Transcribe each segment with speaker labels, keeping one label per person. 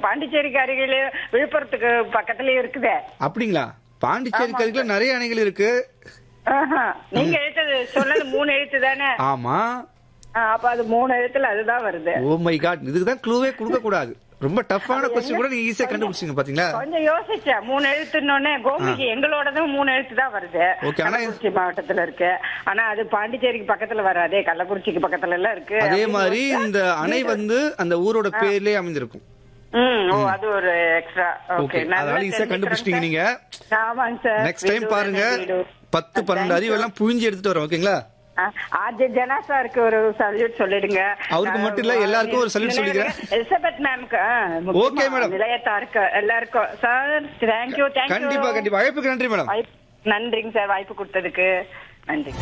Speaker 1: பாண்டிச்சேரிக்கு அருகில விழுப்புரத்துக்கு பக்கத்துலயே இருக்குதே
Speaker 2: அப்படிங்களா பாண்டிச்சேரி கருக்குல நிறைய அணைகள் இருக்கு
Speaker 1: ஆஹா. நீங்க எழுத்தது சொன்னது மூணு எழுத்து தானே
Speaker 2: ஆமா
Speaker 1: ஆ, அப்ப அது மூணு எழுத்துல அதுதான் வருது
Speaker 2: ஓ மை காட் இதுக்கு தான் க்ளூவே கொடுக்க கூடாது ரொம்ப டஃப்பான கொஸ்டின் கூட நீங்க ஈஸியா கண்டுபிடிச்சீங்க பாத்தீங்களா
Speaker 1: கொஞ்சம் யோசிச்சேன் மூணு எழுத்துன்னொன்னே கோமிக்கு எங்களோடதும் மூணு எழுத்து தான் வருது
Speaker 2: Okay, ஆனா-
Speaker 1: கள்ளக்குறிச்சி மாவட்டத்துல இருக்கு ஆனா அது பாண்டிச்சேரிக்கு பக்கத்துல வராதே கள்ளக்குறிச்சிக்கு பக்கத்துல எல்லாம் இருக்கு
Speaker 2: அதே
Speaker 1: அப்படின்னு
Speaker 2: மாதிரி
Speaker 1: யோசிச்சேன்.
Speaker 2: இந்த அணை வந்து அந்த ஊரோட பேர்லயே அமைஞ்சிருக்கும்
Speaker 1: ம் ஓ அது ஒரு எக்ஸ்ட்ரா
Speaker 2: ஓகே
Speaker 1: ஓகே
Speaker 2: அதனால ஈஸியா கண்டுபிடிச்சிட்டீங்க நீங்க
Speaker 1: ஆமாங்க சார்
Speaker 2: நெக்ஸ்ட் டைம் பாருங்க பத்து பன்னெண்டு அறிவெல்லாம் புழிஞ்சு எடுத்துட்டு வரோம் ஓகேங்களா
Speaker 1: ஆர்ஜே ஜனா சாருக்கு ஒரு சல்யூட் சொல்லிடுங்க
Speaker 2: அவருக்கு மட்டும் இல்ல, எல்லாருக்கும் ஒரு salute சொல்லிக்கிறேன்.
Speaker 1: எலிசபெத் மேம்க்கு
Speaker 2: Okay, madam.
Speaker 1: நிலையத்தாருக்கு எல்லாருக்கும் சார் தேங்க்யூ தேங்க்யூ
Speaker 2: கண்டிப்பா கண்டிப்பா அழைப்புக்கு நன்றி மேடம்
Speaker 1: வாய்ப்பு நன்றிங்க சார் வாய்ப்பு கொடுத்ததுக்கு நன்றி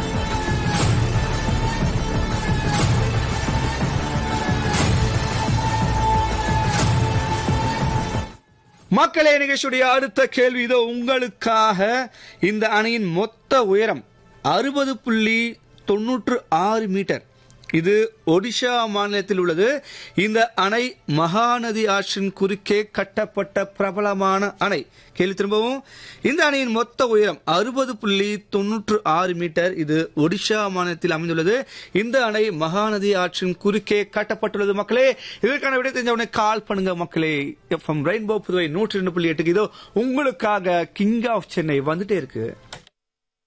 Speaker 2: மக்களே நிகழ்ச்சியுடைய அடுத்த கேள்வி இதோ உங்களுக்காக இந்த அணையின் மொத்த உயரம் அறுபது புள்ளி தொன்னூற்று ஆறு மீட்டர் இது ஒடிஷா மாநிலத்தில் உள்ளது இந்த அணை மகாநதி ஆற்றின் குறுக்கே கட்டப்பட்ட பிரபலமான அணை கேள்வி திரும்பவும் இந்த அணையின் மொத்த உயரம் அறுபது புள்ளி தொன்னூற்று ஆறு மீட்டர் இது ஒடிஷா மாநிலத்தில் அமைந்துள்ளது இந்த அணை மகாநதி ஆற்றின் குறுக்கே கட்டப்பட்டுள்ளது மக்களே இதற்கான விடை தெரிஞ்சவனை கால் பண்ணுங்க மக்களே எஃப்எம் ரெயின்போ புதுவை நூற்றி ரெண்டு புள்ளி எட்டுக்கு இதோ உங்களுக்காக கிங் ஆஃப் சென்னை வந்துட்டே இருக்கு